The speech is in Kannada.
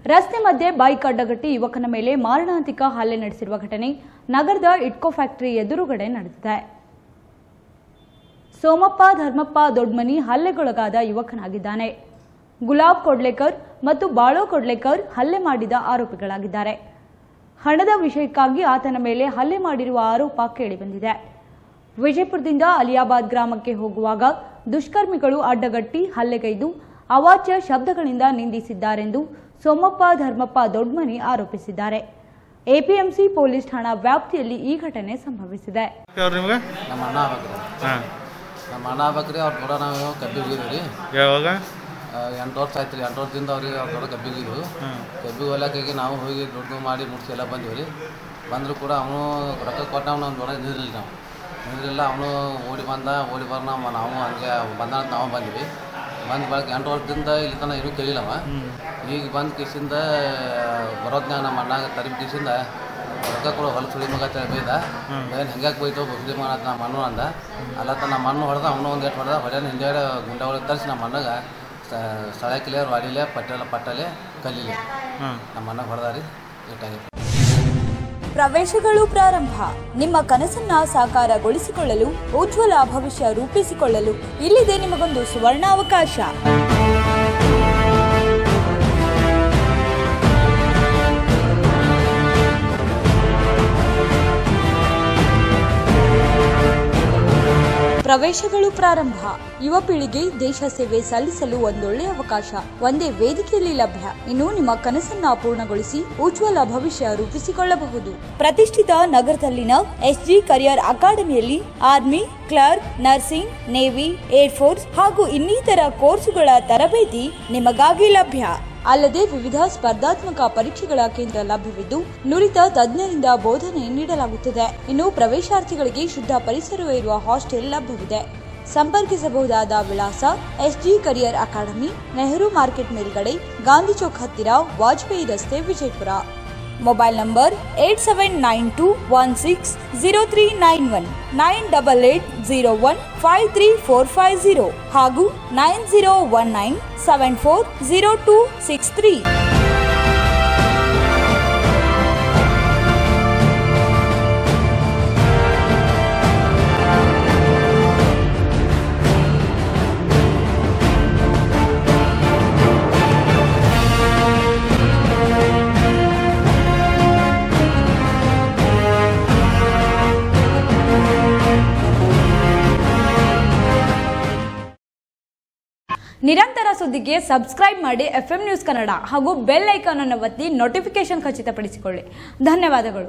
ರಸ್ತೆ ಮಧ್ಯೆ ಬೈಕ್ ಅಡ್ಡಗಟ್ಟಿ ಯುವಕನ ಮೇಲೆ ಮಾರಣಾಂತಿಕ ಹಲ್ಲೆ ನಡೆಸಿರುವ ಘಟನೆ ನಗರದ ಇಟ್ಕೋ ಫ್ಯಾಕ್ಟರಿ ಎದುರುಗಡೆ ನಡೆದಿದೆ ಸೋಮಪ್ಪ ಧರ್ಮಪ್ಪ ದೊಡ್ಮನಿ ಹಲ್ಲೆಗೊಳಗಾದ ಯುವಕನಾಗಿದ್ದಾನೆ ಗುಲಾಬ್ ಕೊಡ್ಲೇಕರ್ ಮತ್ತು ಬಾಳೋ ಕೊಡ್ಲೇಕರ್ ಹಲ್ಲೆ ಮಾಡಿದ ಆರೋಪಿಗಳಾಗಿದ್ದಾರೆ ಹಣದ ವಿಷಯಕ್ಕಾಗಿ ಆತನ ಮೇಲೆ ಹಲ್ಲೆ ಮಾಡಿರುವ ಆರೋಪ ಕೇಳಿಬಂದಿದೆ ವಿಜಯಪುರದಿಂದ ಅಲಿಯಾಬಾದ್ ಗ್ರಾಮಕ್ಕೆ ಹೋಗುವಾಗ ದುಷ್ಕರ್ಮಿಗಳು ಅಡ್ಡಗಟ್ಟಿ ಹಲ್ಲೆಗೈದು ಅವಾಚ್ಯ ಶಬ್ದಗಳಿಂದ ನಿಂದಿಸಿದ್ದಾರೆಂದು ಸೋಮಪ್ಪ ಧರ್ಮಪ್ಪ ದೊಡ್ಮನಿ ಆರೋಪಿಸಿದ್ದಾರೆ ಎಪಿಎಂಸಿ ಪೊಲೀಸ್ ಠಾಣಾ ವ್ಯಾಪ್ತಿಯಲ್ಲಿ ಈ ಘಟನೆ ಸಂಭವಿಸಿದೆ ಅವ್ರು ನಿಮ್ಗೆ ನಮ್ಮ ಅಣ್ಣ ಆಗ್ಬೇಕ್ರಿ ಹಾಂ ನಮ್ಮ ಅಣ್ಣ ಆಗ್ಬೇಕ್ರಿ ಅವ್ರ ಕೂಡ ನಾವು ಕಬ್ಬಿಗೆ ಹೋಗಿದ್ವಿ ರೀ ಯಾವಾಗ ಎಂಟು ವರ್ಷ ಆಯ್ತು ರೀ ಎಂಟು ವರ್ಷದಿಂದ ಅವ್ರಿಗೆ ಅವ್ರ ಕೂಡ ಕಬ್ಬಿಗೆ ಹೋಗಿದ್ವು ಹಾಂ ಕಬ್ಬಿಗೆ ಹೊಲಕ್ಕಾಗಿ ನಾವು ಹೋಗಿ ದುಡ್ಡು ಮಾಡಿ ಮುಗಿಸಿ ಎಲ್ಲ ಬಂದ್ವಿ ರೀ ಬಂದರೂ ಕೂಡ ಅವನು ರೊಕ್ಕ ಕೊಟ್ಟ ಅವ್ನು ನಮ್ಮ ದೊಡ್ಡ ನಿಂದಿರಲಿಲ್ಲ ನಾವು ನಿಂದಿರಲಿಲ್ಲ ಅವನು ಓಡಿ ಬಂದ ಓಡಿ ಬರ್ ನಾವು ನಾವು ಹಂಗೆ ಬಂದ ಅಂತ ನಾವು ಬಂದ್ವಿ ಬಂದ ಬಳಕ ಎಂಟು ವರ್ಷದಿಂದ ಇಲ್ಲಿ ತನಕ ಏನೂ ಕೇಳಿಲ್ಲವ ಈಗ ಬಂದ ಕಿಸಿಂದ ಬರೋದ್ನಾಗ ನಮ್ಮ ಅಣ್ಣಾಗ ತರಿಬಿ ಕಿಸಿಂದ ರೊಕ್ಕ ಕೊಡು ಹೊಲ ಸುಳಿ ಮಗ ಅಂತ ಹೇಳಿ ಬೈದ ಏನು ಹೆಂಗ್ಯಾಕೆ ಬೈತು ಸುಳಿ ಮಗ ಅಂತ ನಮ್ಮ ಅಣ್ಣ ಅಂದ ಅಲ್ಲ ತ ನಮ್ಮ ಅಣ್ಣ ಹೊಡೆದ ಅವನು ಒಂದು ಎಷ್ಟು ಹೊಡೆದ ಹೊಡೆಯನ್ ಹಿಂದೆ ಗುಂಡೆ ಒಳಗೆ ತರಿಸಿ ನಮ್ಮ ಅಣ್ಣಗೆ ಸಳಕಿಲೆ ವಾಡಿಲೆ ಪಟ್ಟಲೆ ಪಟ್ಟಲೆ ಕಲ್ಲಿಲೆ ಹಾಂ ನಮ್ಮ ಅಣ್ಣ ಹೊಡೆದ ರೀ ಇಟ್ಟಾಗಿತ್ತು ಪ್ರವೇಶಗಳು ಪ್ರಾರಂಭ ನಿಮ್ಮ ಕನಸನ್ನ ಸಾಕಾರಗೊಳಿಸಿಕೊಳ್ಳಲು ಉಜ್ವಲ ಭವಿಷ್ಯ ರೂಪಿಸಿಕೊಳ್ಳಲು ಇಲ್ಲಿದೆ ನಿಮಗೊಂದು ಸುವರ್ಣಾವಕಾಶ ಪ್ರವೇಶಗಳು ಪ್ರಾರಂಭ ಯುವ ಪೀಳಿಗೆ ದೇಶ ಸೇವೆ ಸಲ್ಲಿಸಲು ಒಂದೊಳ್ಳೆಯ ಅವಕಾಶ ಒಂದೇ ವೇದಿಕೆಯಲ್ಲಿ ಲಭ್ಯ ಇನ್ನು ನಿಮ್ಮ ಕನಸನ್ನ ಪೂರ್ಣಗೊಳಿಸಿ ಉಜ್ವಲ ಭವಿಷ್ಯ ರೂಪಿಸಿಕೊಳ್ಳಬಹುದು ಪ್ರತಿಷ್ಠಿತ ನಗರದಲ್ಲಿನ ಎಸ್ಜಿ ಕರಿಯರ್ ಅಕಾಡೆಮಿಯಲ್ಲಿ army clerk nursing navy air force ಹಾಗೂ ಇನ್ನಿತರ ಕೋರ್ಸುಗಳ ತರಬೇತಿ ನಿಮಗಾಗಿ ಲಭ್ಯ ಅಲ್ಲದೆ ವಿವಿಧ ಸ್ಪರ್ಧಾತ್ಮಕ ಪರೀಕ್ಷೆಗಳ ಕೇಂದ್ರ ಲಭ್ಯವಿದ್ದು ನುರಿತ ತಜ್ಞರಿಂದ ಬೋಧನೆ ನೀಡಲಾಗುತ್ತದೆ ಇನ್ನು ಪ್ರವೇಶಾರ್ಥಿಗಳಿಗೆ ಶುದ್ಧ ಪರಿಸರವೇ ಇರುವ ಹಾಸ್ಟೆಲ್ ಲಭ್ಯವಿದೆ ಸಂಪರ್ಕಿಸಬಹುದಾದ ವಿಳಾಸ SG career academy Nehru market ಮೇಲ್ಗಡೆ ಗಾಂಧಿ ಚೌಕ್ ಹತ್ತಿರ ವಾಜಪೇಯಿ ರಸ್ತೆ Vijayapura mobile number eight seven nine two one six zero three nine one nine double eight zero one five three four five zero ಹಾಗೂ nine zero one nine seven four zero two six three ನಿರಂತರ ಸುದ್ದಿಗೆ ಸಬ್ಸ್ಕ್ರೈಬ್ ಮಾಡಿ ಎಫ್ ನ್ಯೂಸ್ ಕನ್ನಡ ಹಾಗೂ ಬೆಲ್ ಐಕಾನ್ ಅನ್ನು ಒತ್ತಿ ನೋಟಿಫಿಕೇಶನ್ ಖಚಿತಪಡಿಸಿಕೊಳ್ಳಿ ಧನ್ಯವಾದಗಳು